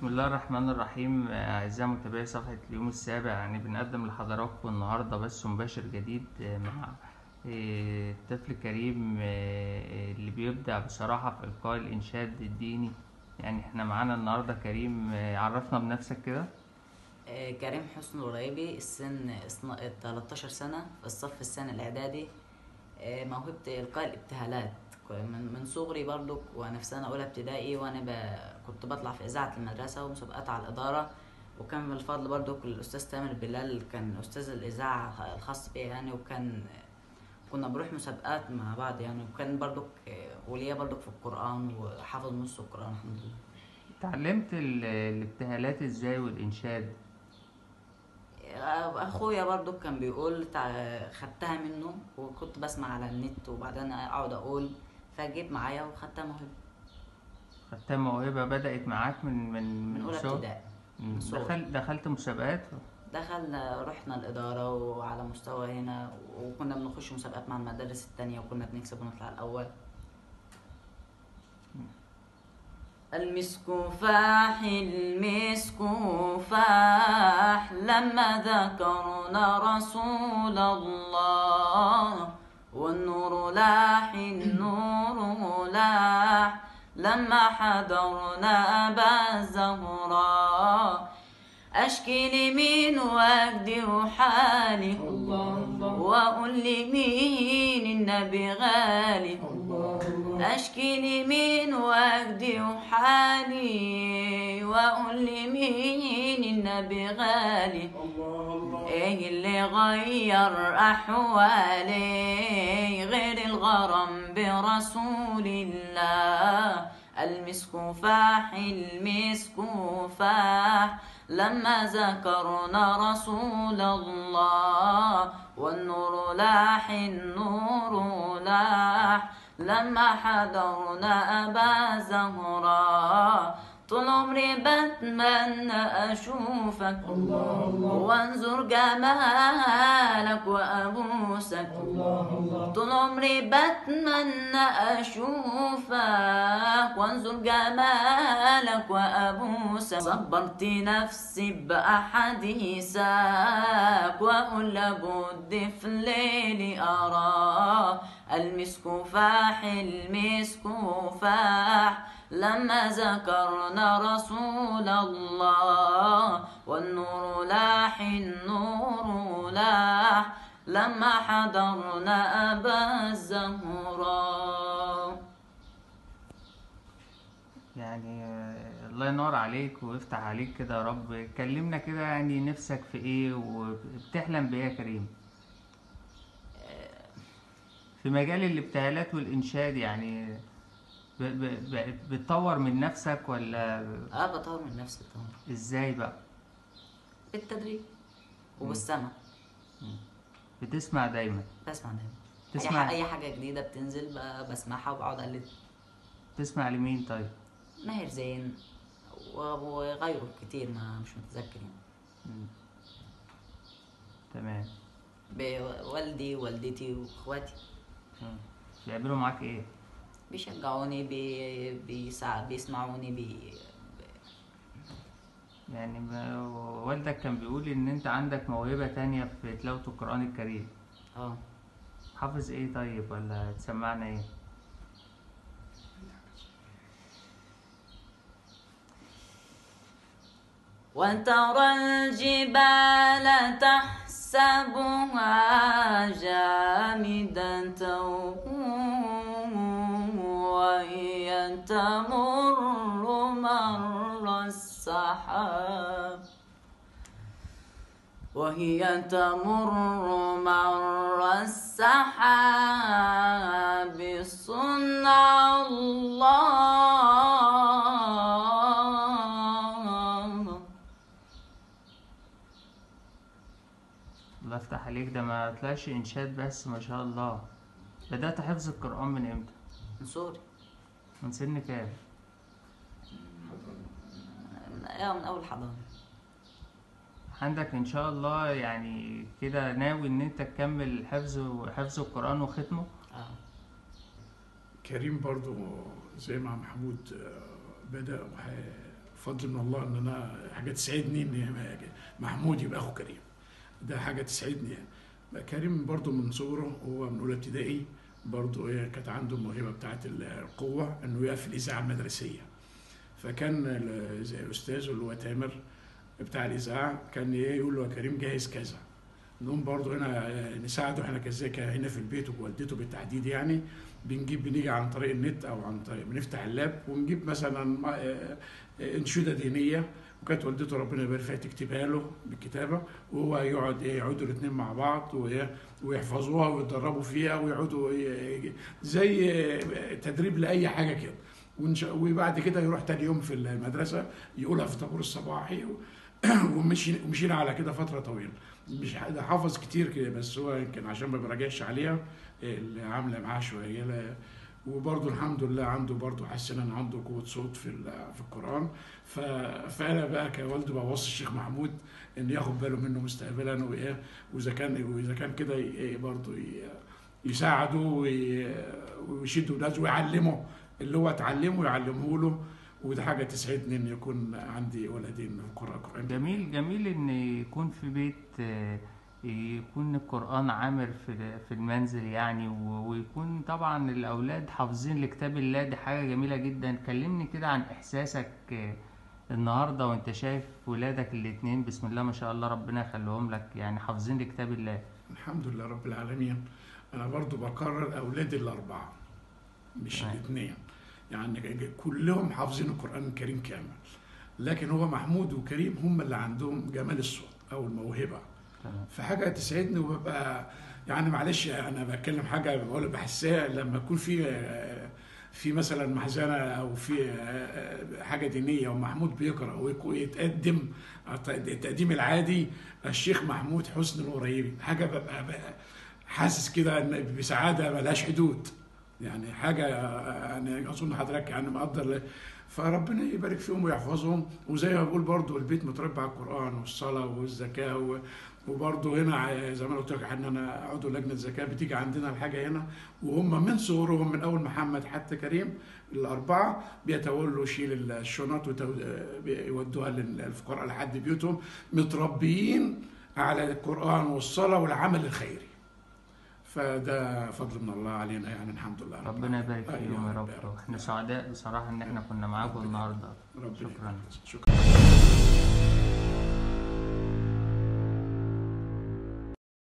بسم الله الرحمن الرحيم أعزائي متابعي صفحة اليوم السابع يعني بنقدم لحضراتكم النهاردة بث مباشر جديد مع الطفل كريم اللي بيبدع بصراحة في إلقاء الإنشاد الديني يعني احنا معانا النهاردة كريم عرفنا بنفسك كده آه، كريم حسن الغريبي السن اثنا- 13 سنة في الصف الثاني الإعدادي آه، موهبة إلقاء الابتهالات ك- من من صغري برضو وأنا في سنة أولى ابتدائي وأنا ب... كنت بطلع في إذاعة المدرسة ومسابقات على الإدارة وكان من الفضل برضو الأستاذ تامر بلال كان أستاذ الإذاعة الخاص بي يعني وكان كنا بنروح مسابقات مع بعض يعني وكان برضو وليا برضو في القرآن وحافظ نص القرآن الحمد لله اتعلمت ال- الابتهالات ازاي والإنشاد اخويا برضو كان بيقول تع- خدتها منه وكنت بسمع على النت وبعدين اقعد اقول فجيت معايا وخدتها موهبه خدتها موهبة بدأت معاك من من من اولى صغر- ابتدائي مم. صغر. دخل دخلت مسابقات دخلنا رحنا الاداره وعلى مستوى هنا وكنا بنخش مسابقات مع المدارس التانية وكنا بنكسب ونطلع الاول المسك فاح المسك فاح لما ذكرنا رسول الله والنور لاح النور لاح لما حضرنا أبا الزهراء أشكي لمين وأقدر حالي وأقول لمين النبي غالي أشكي لمين وأقدر حالي وأقول لمين النبي غالي إيه اللي غير أحوالي غير الغرام برسول الله المسك فاح المسك فاح لما ذكرنا رسول الله والنور لاح النور لاح لما حضرنا أبا زهراء طول عمري بتمنى أشوفك وانظر جمالك وأبوسك طول عمري بتمنى أشوفك وانظر جمالك وأبوسك صبرت نفسي بأحاديثك وأقول لابد في الليل أراه المسك فاح المسك فاح لما ذكرنا رسول الله والنور لاح النور لاح لما حضرنا أبا الزهراء يعني آه، الله ينور عليك ويفتح عليك كده يا رب كلمنا كده يعني نفسك في ايه وبتحلم بايه يا كريم في مجال الابتهالات والإنشاد يعني ب- ب- ب- بتطور من نفسك ولا أه بطور من نفسي طبعا ازاي بقى بالتدريب وبالسمع بتسمع دايما بسمع دايما تسمع- أي, ح- أي حاجة جديدة بتنزل ب- بسمعها وبقعد أقلد تسمع لمين طيب ماهر زين و- وغيره كتير ما مش متذكر يعني مم. تمام بوالدي والدتي واخواتي مم. بيعملوا معاك ايه بيشجعوني بي بيساعد بيسمعوني بي يعني ما- والدك كان بيقول ان انت عندك موهبة تانية في تلاوة القرآن الكريم اه حافظ ايه طيب ولا تسمعنا ايه وترى الجبال تحسبها جامدة وهي تمر مر السحاب وهي تمر مر السحاب صنع الله الله يفتح عليك ده ما طلعش انشاد بس ما شاء الله بدأت حفظ القرآن من امتى من صغري من سن كام اه من اول حضانه عندك ان شاء الله يعني كده ناوي ان انت تكمل حفظ حفظ القرآن وختمه اه كريم برضو زي ما محمود آه، بدأ وح- فضل من الله ان انا حاجه تسعدني ان محمود يبقى اخو كريم ده حاجه تسعدني يعني كريم برضو من صغره هو من اولى ابتدائي برضو ايه كانت عنده الموهبه بتاعت القوه انه يقف في الاذاعه المدرسيه فكان ال- زي استاذه اللي هو تامر بتاع الاذاعه كان ايه يقول له يا كريم جهز كذا نقوم برضو هنا آه، نساعده احنا كذلك هنا في البيت ووالدته بالتحديد يعني بنجيب بنيجي عن طريق النت او عن طريق بنفتح اللاب ونجيب مثلا آه، آه، انشوده دينيه وكانت والدته ربنا يبارك فيها تكتبها له بالكتابه وهو يقعد ايه يقعدوا الاثنين مع بعض وإيه، ويحفظوها ويتدربوا فيها ويقعدوا إيه، زي آه، تدريب لاي حاجه كده ونش- وبعد كده يروح تاني يوم في المدرسه يقولها في طابور الصباحي و- ومشي ومشينا على كده فتره طويله مش ح- ده حافظ كتير كده بس هو يمكن عشان ما بيراجعش عليها إيه، اللي عامله معاه شويه لا- وبرضه الحمد لله عنده برضه حسن ان عنده قوه صوت في ال- في القران ف... فانا بقى كوالد بوصي الشيخ محمود ان ياخد باله منه مستقبلا وايه واذا كان واذا كان كده ي- برضه ي- يساعده وي- ويشد ولاده ويعلمه اللي هو اتعلمه يعلمه له وده حاجه تسعدني ان يكون عندي ولدين قراء قران جميل جميل ان يكون في بيت آه، يكون القرآن عامر في في المنزل يعني و- ويكون طبعا الأولاد حافظين لكتاب الله دي حاجة جميلة جدا كلمني كده عن إحساسك آه، النهاردة وأنت شايف ولادك الاتنين بسم الله ما شاء الله ربنا يخليهم لك يعني حافظين لكتاب الله الحمد لله رب العالمين انا برضو بكرر اولادي الاربعه مش تمام. الاثنين يعني كلهم حافظين القران الكريم كامل لكن هو محمود وكريم هم اللي عندهم جمال الصوت او الموهبه تمام فحاجه تسعدني وببقى يعني معلش انا بتكلم حاجه بقول بحسها لما يكون في في مثلا محزنه او في حاجه دينيه ومحمود بيقرا ويتقدم التقديم العادي الشيخ محمود حسن القريبي حاجه ببقى ببقى حاسس كده إن بسعاده ملهاش حدود يعني حاجه يعني اظن حضرتك يعني مقدر فربنا يبارك فيهم ويحفظهم وزي ما بقول برضو البيت متربى على القران والصلاه والزكاه و- وبرضه هنا زي ما أنا قلت لك ان انا عضو لجنه زكاه بتيجي عندنا الحاجه هنا وهم من صغرهم من اول محمد حتى كريم الاربعه بيتولوا شيل الشنط ويودوها للفقراء لحد بيوتهم متربيين على القران والصلاه والعمل الخيري فده فضل من الله علينا يعني الحمد لله رب ربنا يبارك العالمين. فيهم يا أيوة، رب احنا سعداء بصراحة إن احنا كنا معاكم النهاردة ربنا شكراً. شكرا